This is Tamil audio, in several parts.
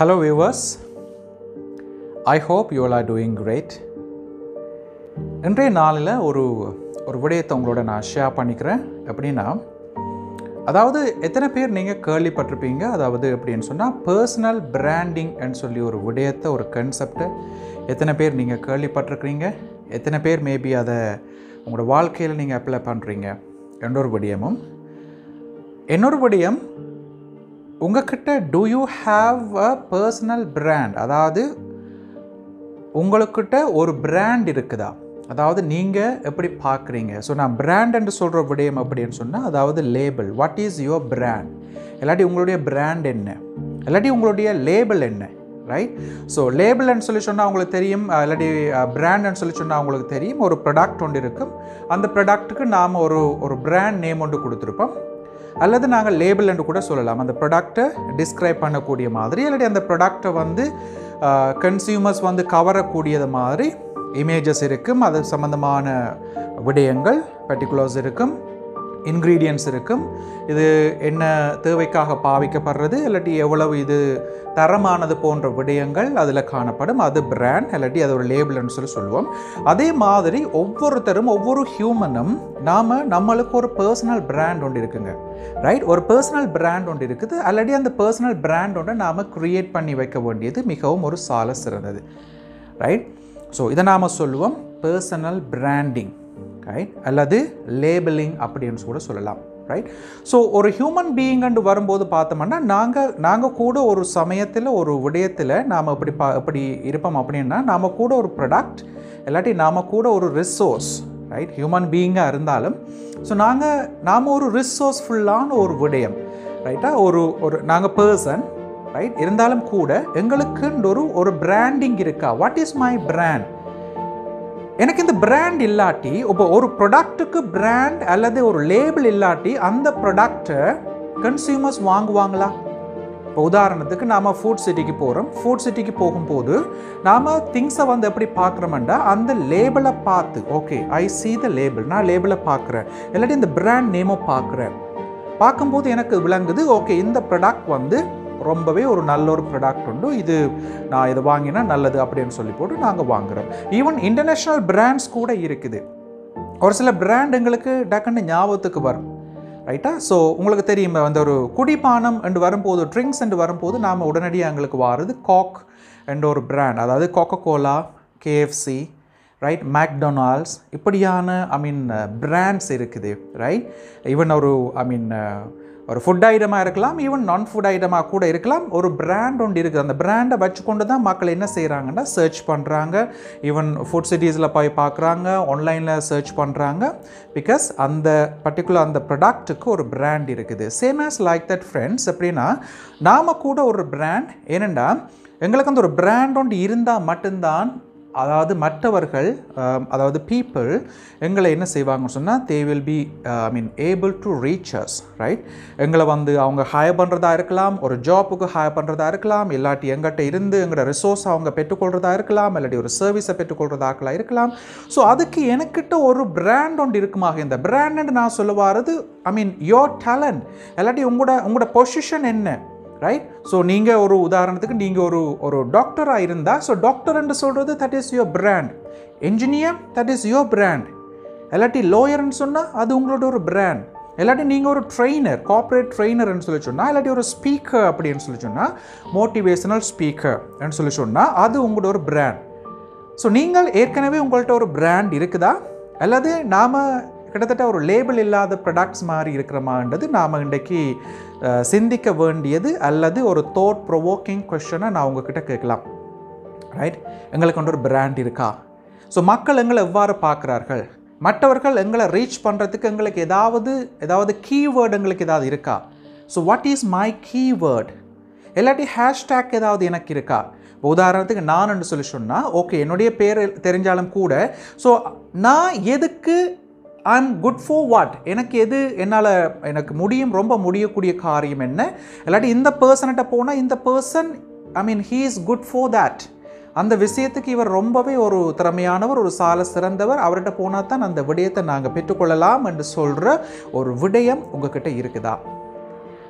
Hello, viewers. I hope you all are doing great. இன்றைய நாளில் ஒரு ஒரு விடயத்தை உங்களோட நான் ஷேர் பண்ணிக்கிறேன் எப்படின்னா அதாவது எத்தனை பேர் நீங்கள் கேள்விப்பட்டிருப்பீங்க அதாவது எப்படின்னு சொன்னால் பர்சனல் பிராண்டிங்னு சொல்லி ஒரு விடயத்தை ஒரு கன்செப்டை எத்தனை பேர் நீங்கள் கேள்விப்பட்டிருக்கிறீங்க எத்தனை பேர் மேபி அதை உங்களோட வாழ்க்கையில் நீங்கள் அப்ளை பண்ணுறீங்க என்ற ஒரு விடயமும் இன்னொரு விடயம் உங்ககிட்ட do you have a personal brand அதாவது உங்களுக்கிட்ட ஒரு பிராண்ட் இருக்குதா அதாவது நீங்கள் எப்படி பார்க்குறீங்க ஸோ நான் பிராண்ட் என்று சொல்கிற விடயம் அப்படின்னு சொன்னால் அதாவது label what is your brand இல்லாட்டி உங்களுடைய பிராண்ட் என்ன இல்லாட்டி உங்களுடைய லேபிள் என்ன ரைட் ஸோ லேபிள்னு சொல்லி சொன்னால் உங்களுக்கு தெரியும் அஹ், இல்லாட்டி பிராண்ட்னு சொல்லி சொன்னால் உங்களுக்கு தெரியும் ஒரு ப்ராடக்ட் ஒன்று இருக்கும் அந்த ப்ராடக்ட்டுக்கு நாம் ஒரு ஒரு பிராண்ட் நேம் ஒன்று கொடுத்துருப்போம் அல்லது நாங்கள் லேபிள் என்று கூட சொல்லலாம் அந்த ப்ராடக்டை டிஸ்கிரைப் பண்ணக்கூடிய மாதிரி இல்லாட்டி அந்த ப்ராடக்டை வந்து கன்சியூமர்ஸ் வந்து கவரக்கூடியது மாதிரி இமேஜஸ் இருக்கும் அது சம்மந்தமான விடயங்கள் பர்டிகுலர்ஸ் இருக்கும் இன்க்ரீடியன்ட்ஸ் இருக்கும் இது என்ன தேவைக்காக பாவிக்கப்படுறது இல்லாட்டி எவ்வளவு இது தரமானது போன்ற விடயங்கள் அதில் காணப்படும் அது பிராண்ட் இல்லாட்டி அது ஒரு லேபிள்னு சொல்லி சொல்லுவோம் அதே மாதிரி ஒவ்வொருத்தரும் ஒவ்வொரு ஹியூமனும் நாம் நம்மளுக்கு ஒரு பர்சனல் பிராண்ட் ஒன்று இருக்குங்க ரைட் ஒரு பர்சனல் பிராண்ட் ஒன்று இருக்குது ஆல்ரெடி அந்த பர்சனல் பிராண்ட் ஒன்று நாம் க்ரியேட் பண்ணி வைக்க வேண்டியது மிகவும் ஒரு சால சிறந்தது ரைட் ஸோ இதை நாம் சொல்லுவோம் பர்சனல் பிராண்டிங் ரைட் அல்லது லேபிளிங் அப்படின்னு கூட சொல்லலாம் ரைட் ஸோ ஒரு ஹியூமன் பீயிங்கண்டு வரும்போது பார்த்தோம்னா நாங்கள் நாங்கள் கூட ஒரு சமயத்தில் ஒரு விடயத்தில் நாம் எப்படி பா எப்படி இருப்போம் அப்படின்னா நாம் கூட ஒரு ப்ராடக்ட் இல்லாட்டி நாம் கூட ஒரு ரிசோர்ஸ் ரைட் ஹியூமன் பீயிங்காக இருந்தாலும் ஸோ நாங்கள் நாம் ஒரு ரிசோர்ஸ்ஃபுல்லான ஒரு விடயம் ரைட்டா ஒரு ஒரு நாங்கள் பர்சன் ரைட் இருந்தாலும் கூட எங்களுக்குன்னு ஒரு ஒரு பிராண்டிங் இருக்கா வாட் இஸ் மை பிராண்ட் எனக்கு இந்த பிராண்ட் இல்லாட்டி இப்போ ஒரு ப்ராடக்ட்டுக்கு பிராண்ட் அல்லது ஒரு லேபிள் இல்லாட்டி அந்த ப்ராடக்டை கன்சியூமர்ஸ் வாங்குவாங்களா இப்போ உதாரணத்துக்கு நாம் ஃபுட் சிட்டிக்கு போகிறோம் ஃபுட் சிட்டிக்கு போகும்போது நாம் திங்ஸை வந்து எப்படி பார்க்குறோம்டா அந்த லேபிளை பார்த்து okay I see the label நான் லேபிளை பார்க்குறேன் இல்லாட்டி இந்த பிராண்ட் நேமை பார்க்குறேன் பார்க்கும்போது எனக்கு விளங்குது ஓகே இந்த ப்ராடக்ட் வந்து ரொம்பவே ஒரு நல்ல ஒரு ப்ராடக்ட் உண்டு இது நான் இதை வாங்கினா நல்லது அப்படின்னு சொல்லி போட்டு நாங்கள் வாங்குறோம் ஈவன் இன்டர்நேஷ்னல் பிராண்ட்ஸ் கூட இருக்குது ஒரு சில பிராண்ட் எங்களுக்கு டக்குன்னு ஞாபகத்துக்கு வரும் ரைட்டா ஸோ உங்களுக்கு தெரியும் அந்த ஒரு குடிபானம் என்று வரும்போது ட்ரிங்க்ஸ் என்று வரும்போது நாம் உடனடியாக எங்களுக்கு வாருது காக் என்ற ஒரு பிராண்ட் அதாவது Coca Cola KFC right McDonald's இப்படியான ஐ மீன் பிராண்ட்ஸ் இருக்குது ரைட் ஈவன் ஒரு ஐ மீன் ஒரு ஃபுட் ஐட்டமாக இருக்கலாம் ஈவன் நான் ஃபுட் ஐட்டமாக கூட இருக்கலாம் ஒரு பிராண்ட் ஒன்று இருக்குது அந்த பிராண்டை வச்சுக்கொண்டு தான் மக்கள் என்ன செய்கிறாங்கன்னா சர்ச் பண்ணுறாங்க ஈவன் ஃபுட் சிட்டிஸில் போய் பார்க்குறாங்க ஆன்லைனில் சர்ச் பண்ணுறாங்க பிகாஸ் அந்த பர்டிகுலர் அந்த ப்ராடக்ட்டுக்கு ஒரு பிராண்ட் இருக்குது same as like that friends எப்படின்னா நாம் கூட ஒரு பிராண்ட் ஏனெண்டா எங்களுக்கு அந்த ஒரு பிராண்ட் ஒன்று இருந்தால் மட்டும்தான் அதாவது மற்றவர்கள் அஹ், அதாவது பீப்புள் எங்களை என்ன செய்வாங்கன்னு சொன்னால் they will be I mean able to reach us right எங்களை வந்து அவங்க ஹயர் பண்ணுறதா இருக்கலாம் ஒரு ஜாப்புக்கு ஹயர் பண்ணுறதா இருக்கலாம் இல்லாட்டி எங்கிட்ட இருந்து எங்களோட ரிசோர்ஸ் அவங்க பெற்றுக்கொள்கிறதா இருக்கலாம் இல்லாட்டி ஒரு சர்வீஸை பெற்றுக்கொள்கிறதாக்கலாம் இருக்கலாம் ஸோ அதுக்கு எனக்கிட்ட ஒரு பிராண்ட் ஒன்று இருக்குமாக இந்த பிராண்ட் நான் சொல்ல வாரது ஐ மீன் யோர் டேலண்ட் இல்லாட்டி உங்களோட உங்களோட பொசிஷன் என்ன ரைட் ஸோ நீங்கள் ஒரு உதாரணத்துக்கு நீங்கள் ஒரு ஒரு டாக்டராக இருந்தால் ஸோ டாக்டர்ன்னு சொல்கிறது that is your brand engineer that is your brand இல்லாட்டி லாயர்னு சொன்னால் அது உங்களோட ஒரு பிராண்ட் இல்லாட்டி நீங்கள் ஒரு ட்ரெயினர் கார்ப்பரேட் ட்ரெயினர்னு சொல்லி சொன்னால் இல்லாட்டி ஒரு ஸ்பீக்கர் அப்படின்னு சொல்லி சொன்னால் மோட்டிவேஷனல் ஸ்பீக்கர்னு சொல்லி சொன்னால் அது உங்களோட ஒரு பிராண்ட் ஸோ நீங்கள் ஏற்கனவே உங்கள்கிட்ட ஒரு பிராண்ட் இருக்குதா அல்லது நாம் கிட்டத்தட்ட ஒரு லேபிள் இல்லாத ப்ராடக்ட்ஸ் மாதிரி இருக்கிறோமான்றது நாம் இன்றைக்கு அஹ், சிந்திக்க வேண்டியது அல்லது ஒரு தோட் ப்ரொவோக்கிங் கொஷனை நான் உங்ககிட்ட கேட்கலாம் ரைட் எங்களுக்கு கொண்டு ஒரு பிராண்ட் இருக்கா ஸோ மக்கள் எங்களை எவ்வாறு பார்க்குறார்கள் மற்றவர்கள் எங்களை ரீச் பண்ணுறதுக்கு எங்களுக்கு ஏதாவது ஏதாவது கீவேர்டு எங்களுக்கு ஏதாவது இருக்கா so what is my keyword இல்லாட்டி ஹேஷ்டேக் ஏதாவது எனக்கு இருக்கா இப்போ உதாரணத்துக்கு நான் சொல்லி சொன்னால் ஓகே என்னுடைய பேர் தெரிஞ்சாலும் கூட ஸோ நான் எதுக்கு ஐம் குட் ஃபார் வாட் எனக்கு எது என்னால் எனக்கு முடியும் ரொம்ப முடியக்கூடிய காரியம் என்ன இல்லாட்டி இந்த பர்சன்கிட்ட போனால் இந்த person I mean he is good for that அந்த விஷயத்துக்கு இவர் ரொம்பவே ஒரு திறமையானவர் ஒரு சால சிறந்தவர் அவர்கிட்ட போனால் தான் அந்த விடயத்தை நாங்கள் பெற்றுக்கொள்ளலாம் என்று சொல்கிற ஒரு விடயம் உங்ககிட்ட இருக்குதா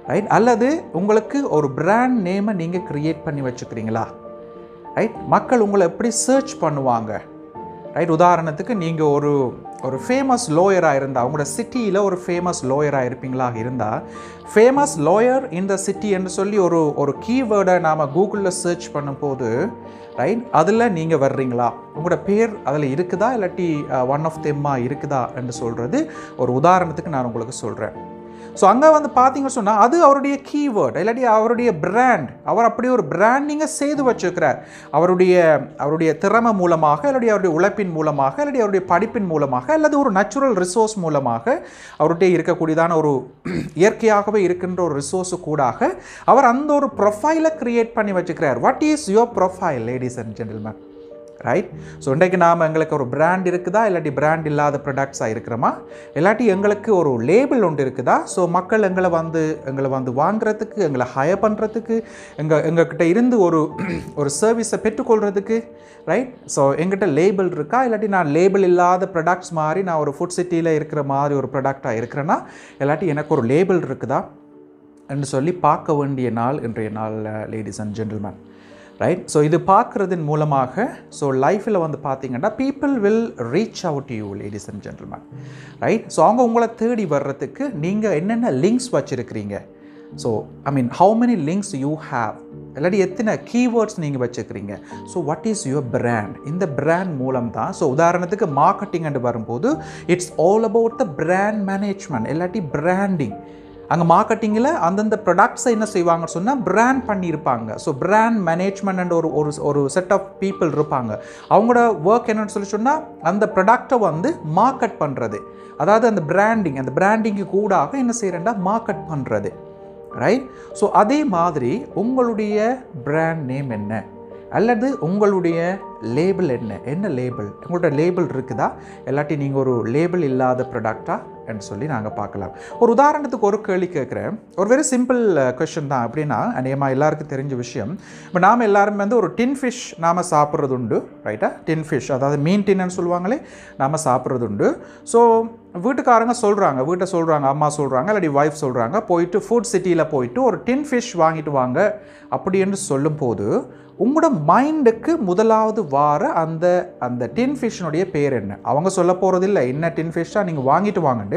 ரைட் அல்லது உங்களுக்கு ஒரு பிராண்ட் நேமை நீங்கள் க்ரியேட் பண்ணி வச்சுக்கிறீங்களா ரைட் மக்கள் உங்களை எப்படி சர்ச் பண்ணுவாங்க ரைட் உதாரணத்துக்கு நீங்கள் ஒரு ஒரு ஃபேமஸ் லோயராக இருந்தால் உங்களோட சிட்டியில் ஒரு ஃபேமஸ் லோயராக இருப்பீங்களா இருந்தால் ஃபேமஸ் லாயர் இந்த சிட்டி என்று சொல்லி ஒரு ஒரு கீவேர்டை நாம் கூகுளில் சர்ச் பண்ணும்போது ரைட் அதில் நீங்கள் வர்றீங்களா உங்களோட பேர் அதில் இருக்குதா இல்லாட்டி ஒன் ஆஃப் தெம்மா இருக்குதா என்று சொல்கிறது ஒரு உதாரணத்துக்கு நான் உங்களுக்கு சொல்கிறேன் ஸோ அங்கே வந்து பார்த்தீங்கன்னு சொன்னால் அது அவருடைய கீவேர்ட் இல்லாட்டி அவருடைய பிராண்ட் அவர் அப்படியே ஒரு பிராண்டிங்கை செய்து வச்சிருக்கிறார் அவருடைய அவருடைய திறமை மூலமாக இல்லாட்டி அவருடைய உழைப்பின் மூலமாக இல்லாட்டி அவருடைய படிப்பின் மூலமாக அல்லது ஒரு நேச்சுரல் ரிசோர்ஸ் மூலமாக அவருடைய இருக்கக்கூடியதான ஒரு இயற்கையாகவே இருக்கின்ற ஒரு ரிசோர்ஸு கூடாக அவர் அந்த ஒரு ப்ரொஃபைலை கிரியேட் பண்ணி வச்சுக்கிறார் what is your profile ladies and gentleman right so இன்றைக்கு நாம் எங்களுக்கு ஒரு பிராண்ட் இருக்குதா இல்லாட்டி பிராண்ட் இல்லாத ப்ராடக்ட்ஸாக இருக்கிறோமா இல்லாட்டி எங்களுக்கு ஒரு லேபிள் ஒன்று இருக்குதா ஸோ மக்கள் எங்களை வந்து எங்களை வந்து வாங்குறதுக்கு எங்களை ஹயர் பண்ணுறதுக்கு எங்கள் எங்ககிட்ட இருந்து ஒரு ஒரு சர்வீஸை பெற்றுக்கொள்கிறதுக்கு ரைட் ஸோ எங்கிட்ட லேபிள் இருக்கா இல்லாட்டி நான் லேபிள் இல்லாத ப்ராடக்ட்ஸ் மாதிரி நான் ஒரு ஃபுட் சிட்டியில் இருக்கிற மாதிரி ஒரு ப்ராடக்டாக இருக்கிறேன்னா இல்லாட்டி எனக்கு ஒரு லேபிள் இருக்குதா என்று சொல்லி பார்க்க வேண்டிய நாள் இன்றைய நாள் ladies and gentleman right so இது பார்க்குறதன் மூலமாக ஸோ லைஃப்பில் வந்து பார்த்தீங்கன்னா people will reach out you ladies and gentleman right so அவங்க உங்களை தேடி வர்றதுக்கு நீங்கள் என்னென்ன லிங்க்ஸ் வச்சுருக்கிறீங்க so I mean how many links you have இல்லாட்டி எத்தனை கீவேர்ட்ஸ் நீங்கள் வச்சுக்கிறீங்க so what is your brand இந்த பிராண்ட் மூலம் தான் ஸோ உதாரணத்துக்கு மார்க்கெட்டிங் வரும்போது it's all about the brand management இல்லாட்டி பிராண்டிங் அங்கே மார்க்கெட்டிங்கில் அந்தந்த ப்ராடக்ட்ஸை என்ன செய்வாங்கன்னு சொன்னால் பிராண்ட் பண்ணியிருப்பாங்க ஸோ பிராண்ட் மேனேஜ்மெண்ட் ஒரு ஒரு ஒரு செட் ஆஃப் பீப்புள் இருப்பாங்க அவங்களோட ஒர்க் என்னன்னு சொல்லி சொன்னால் அந்த ப்ராடக்டை வந்து மார்க்கெட் பண்ணுறது அதாவது அந்த பிராண்டிங் அந்த பிராண்டிங்கு கூடாக என்ன செய்கிறேன்டா மார்க்கெட் பண்ணுறது ரைட் ஸோ அதே மாதிரி உங்களுடைய பிராண்ட் நேம் என்ன அல்லது உங்களுடைய லேபிள் என்ன என்ன லேபிள் உங்களோட லேபிள் இருக்குதா இல்லாட்டி நீங்கள் ஒரு லேபிள் இல்லாத ப்ராடக்டா என்று சொல்லி நாங்கள் பார்க்கலாம் ஒரு உதாரணத்துக்கு ஒரு கேள்வி கேட்குறேன் ஒரு வெரி சிம்பிள் கொஷின் தான் அப்படின்னா அநேகமாக எல்லாருக்கும் தெரிஞ்ச விஷயம் இப்போ நாம் எல்லாருமே வந்து ஒரு டின் ஃபிஷ் நாம் சாப்பிட்றது உண்டு ரைட்டா டின் ஃபிஷ் அதாவது மீன் டின்னு சொல்லுவாங்களே நாம் சாப்பிட்றது உண்டு ஸோ வீட்டுக்காரங்க சொல்கிறாங்க வீட்டை சொல்கிறாங்க அம்மா சொல்கிறாங்க இல்லாட்டி ஒய்ஃப் சொல்கிறாங்க போயிட்டு ஃபுட் சிட்டியில் போயிட்டு ஒரு டின் ஃபிஷ் வாங்கிட்டு வாங்க அப்படின்னு சொல்லும்போது உங்களோட மைண்டுக்கு முதலாவது வார அந்த அந்த டின் ஃபிஷ்னுடைய பேர் என்ன அவங்க சொல்ல போகிறது இல்லை என்ன டின் ஃபிஷ்ஷாக நீங்கள் வாங்கிட்டு வாங்கண்டு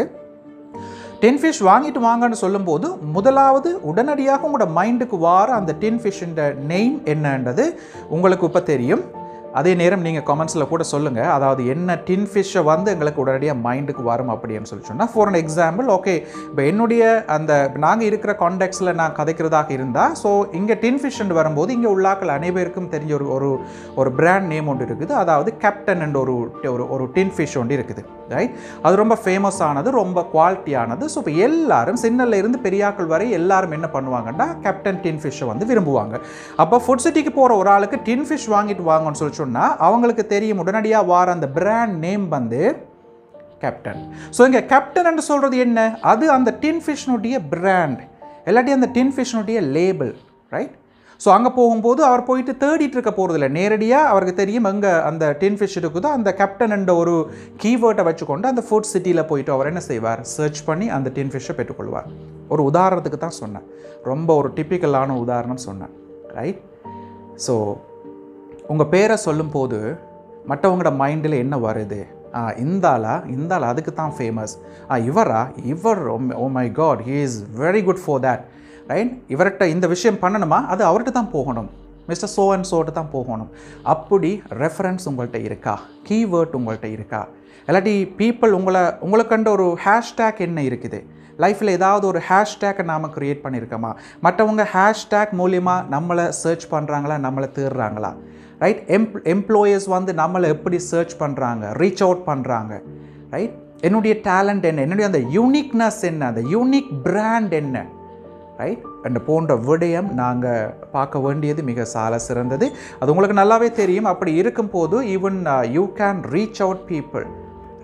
டென் ஃபிஷ் வாங்கிட்டு வாங்கன்னு சொல்லும்போது முதலாவது உடனடியாக உங்களோட மைண்டுக்கு வார அந்த டென் ஃபிஷ்ஷுன்ற நெய்ம் என்னன்றது உங்களுக்கு இப்போ தெரியும் அதே நேரம் நீங்கள் கமெண்ட்ஸில் கூட சொல்லுங்கள் அதாவது என்ன டின் ஃபிஷ்ஷை வந்து எங்களுக்கு உடனடியாக மைண்டுக்கு வரும் அப்படின்னு சொல்லி சொன்னால் ஃபார் அன் எக்ஸாம்பிள் ஓகே இப்போ என்னுடைய அந்த நாங்கள் இருக்கிற கான்டெக்ட்ஸில் நான் கதைக்கிறதாக இருந்தால் ஸோ இங்கே டின் ஃபிஷ் வரும்போது இங்கே உள்ளாக்கள் அனைவருக்கும் தெரிஞ்ச ஒரு ஒரு ஒரு பிராண்ட் நேம் ஒன்று இருக்குது அதாவது கேப்டன் என்ற ஒரு ஒரு ஒரு டின் ஃபிஷ் ஒன்று இருக்குது ரைட் அது ரொம்ப ஃபேமஸ் ஆனது ரொம்ப குவாலிட்டியானது ஸோ இப்போ எல்லாரும் சின்னல இருந்து பெரியாக்கள் வரை எல்லாரும் என்ன பண்ணுவாங்கன்னா கேப்டன் டின் ஃபிஷ்ஷை வந்து விரும்புவாங்க அப்போ ஃபுட் சிட்டிக்கு போகிற ஒரு ஆளுக்கு டின் ஃபிஷ் வாங்கிட்டு வாங்கன்னு சொல்லி சொன்னால் அவங்களுக்கு தெரியும் உடனடியாக வார அந்த பிராண்ட் நேம் வந்து கேப்டன் ஸோ இங்கே கேப்டன் என்று சொல்கிறது என்ன அது அந்த டின் ஃபிஷ்னுடைய பிராண்ட் இல்லாட்டி அந்த டின் ஃபிஷ்னுடைய லேபிள் ரைட் ஸோ அங்கே போகும்போது அவர் போயிட்டு தேடிட்டு இருக்க போகிறதில்ல நேரடியாக அவருக்கு தெரியும் எங்கே அந்த டின் ஃபிஷ் இருக்குதோ அந்த கேப்டன் என்ற ஒரு கீவேர்டை வச்சுக்கொண்டு அந்த ஃபுட் சிட்டியில் போயிட்டு அவர் என்ன செய்வார் சர்ச் பண்ணி அந்த டின் ஃபிஷ்ஷை பெற்றுக்கொள்வார் ஒரு உதாரணத்துக்கு தான் சொன்னேன் ரொம்ப ஒரு டிப்பிக்கலான உதாரணம் சொன்னேன் ரைட் ஸோ உங்கள் பேரை சொல்லும்போது மற்றவங்களோட மைண்டில் என்ன வருது ஆ இந்தாளா இந்தாளா அதுக்கு தான் ஃபேமஸ் ஆ இவரா இவர் oh my God he is very good for that right இவர்கிட்ட இந்த விஷயம் பண்ணணுமா அது அவர்கிட்ட தான் போகணும் மிஸ்டர் சோ அண்ட் சோட்டு தான் போகணும் அப்படி ரெஃபரன்ஸ் உங்கள்கிட்ட இருக்கா கீவேர்ட் உங்கள்கிட்ட இருக்கா இல்லாட்டி பீப்புள் உங்களை உங்களை கண்ட ஒரு ஹேஷ்டேக் என்ன இருக்குது லைஃப்பில் ஏதாவது ஒரு ஹேஷ்டேக்கை நாம் க்ரியேட் பண்ணியிருக்கோமா மற்றவங்க ஹேஷ்டேக் மூலியமாக நம்மளை சர்ச் பண்ணுறாங்களா நம்மளை தேடுறாங்களா ரைட் எம்ப் எம்ப்ளாயர்ஸ் வந்து நம்மளை எப்படி சர்ச் பண்ணுறாங்க ரீச் அவுட் பண்ணுறாங்க ரைட் என்னுடைய டேலண்ட் என்ன என்னுடைய அந்த யூனிக்னஸ் என்ன அந்த யூனிக் பிராண்ட் என்ன ரைட் அந்த போன்ற விடயம் நாங்கள் பார்க்க வேண்டியது மிக சால சிறந்தது அது உங்களுக்கு நல்லாவே தெரியும் அப்படி இருக்கும்போது even you can reach out people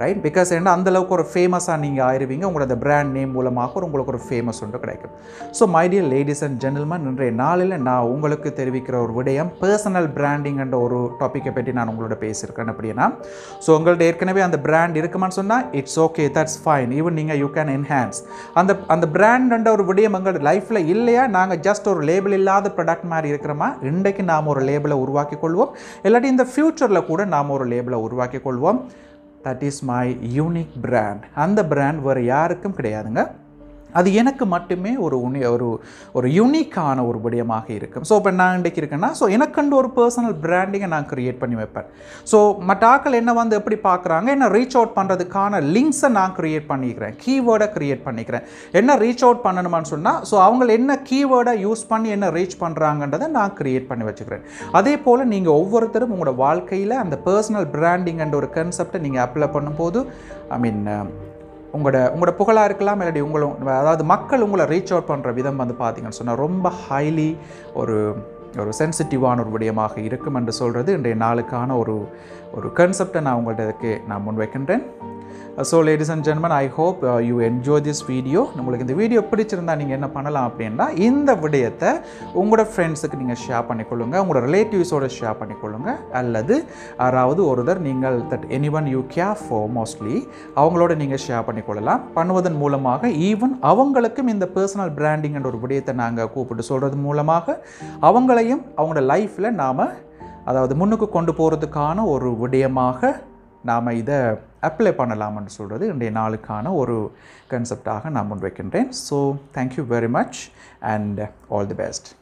right because ஏன்னா அந்தளவுக்கு ஒரு ஃபேமஸாக நீங்கள் ஆயிருவீங்க உங்களோட பிராண்ட் நேம் மூலமாக ஒரு உங்களுக்கு ஒரு ஃபேமஸ் ஒன்று கிடைக்கும் so my dear ladies and gentleman இன்றைய நாளில் நான் உங்களுக்கு தெரிவிக்கிற ஒரு விடயம் பர்சனல் பிராண்டிங் ஒரு டாப்பிக்கை பற்றி நான் உங்களோட பேசியிருக்கேன் அப்படின்னா ஸோ உங்கள்ட்ட ஏற்கனவே அந்த பிராண்ட் இருக்குமான்னு சொன்னால் it's okay that's fine even நீங்கள் யூ கேன் என்ஹான்ஸ் அந்த அந்த பிராண்ட் ஒரு விடயம் எங்களோட லைஃப்பில் இல்லையா நாங்கள் ஜஸ்ட் ஒரு லேபிள் இல்லாத ப்ராடக்ட் மாதிரி இருக்கிறோமா இன்றைக்கு நாம் ஒரு லேபிளை உருவாக்கி கொள்வோம் இல்லாட்டி இந்த ஃப்யூச்சரில் கூட நாம் ஒரு லேபிளை உருவாக்கி கொள்வோம் that is my unique brand அந்த பிராண்ட் வேறு யாருக்கும் கிடையாதுங்க அது எனக்கு மட்டுமே ஒரு உனி ஒரு ஒரு யூனிக்கான ஒரு விடயமாக இருக்கும் ஸோ இப்போ நான் இன்றைக்கு இருக்கேன்னா ஸோ எனக்குண்டு ஒரு பர்சனல் பிராண்டிங்கை நான் க்ரியேட் பண்ணி வைப்பேன் ஸோ மற்ற ஆக்கள் என்ன வந்து எப்படி பார்க்குறாங்க என்ன ரீச் அவுட் பண்ணுறதுக்கான லிங்க்ஸை நான் க்ரியேட் பண்ணிக்கிறேன் கீவேர்டை க்ரியேட் பண்ணிக்கிறேன் என்ன ரீச் அவுட் பண்ணணுமான்னு சொன்னால் ஸோ அவங்க என்ன கீவேர்டை யூஸ் பண்ணி என்ன ரீச் பண்ணுறாங்கன்றதை நான் க்ரியேட் பண்ணி வச்சுக்கிறேன் அதே போல் நீங்கள் ஒவ்வொருத்தரும் உங்களோட வாழ்க்கையில் அந்த பர்சனல் பிராண்டிங் ஒரு கன்செப்டை நீங்கள் அப்ளை பண்ணும்போது ஐ மீன் உங்களோட உங்களோட புகழாக இருக்கலாம் இல்லாட்டி உங்களும் அதாவது மக்கள் உங்களை ரீச் அவுட் பண்ணுற விதம் வந்து பார்த்தீங்கன்னு சொன்னால் ரொம்ப ஹைலி ஒரு ஒரு சென்சிட்டிவான ஒரு விடயமாக இருக்கும் என்று சொல்கிறது இன்றைய நாளுக்கான ஒரு ஒரு கன்செப்டை நான் உங்கள்கிட்ட நான் முன்வைக்கின்றேன் ஸோ லேடிஸ் அண்ட் ஜென்மன் I hope you enjoy this video உங்களுக்கு இந்த வீடியோ பிடிச்சிருந்தா நீங்கள் என்ன பண்ணலாம் அப்படின்னா இந்த விடயத்தை உங்களோட ஃப்ரெண்ட்ஸுக்கு நீங்கள் ஷேர் பண்ணிக்கொள்ளுங்க உங்களோட ரிலேட்டிவ்ஸோட ஷேர் பண்ணிக்கொள்ளுங்க அல்லது யாராவது ஒருத்தர் நீங்கள் that any one you care for mostly அவங்களோட நீங்கள் ஷேர் பண்ணிக்கொள்ளலாம் பண்ணுவதன் மூலமாக ஈவன் அவங்களுக்கும் இந்த பர்சனல் பிராண்டிங் என்ற ஒரு விடயத்தை நாங்கள் கூப்பிட்டு சொல்கிறது மூலமாக அவங்களையும் அவங்களோட லைஃப்பில் நாம் அதாவது முன்னுக்கு கொண்டு போகிறதுக்கான ஒரு விடயமாக நாம் இதை அப்ளை பண்ணலாம்னு சொல்கிறது இன்றைய நாளுக்கான ஒரு கன்செப்டாக நான் முன்வைக்கின்றேன் so thank you very much and all the best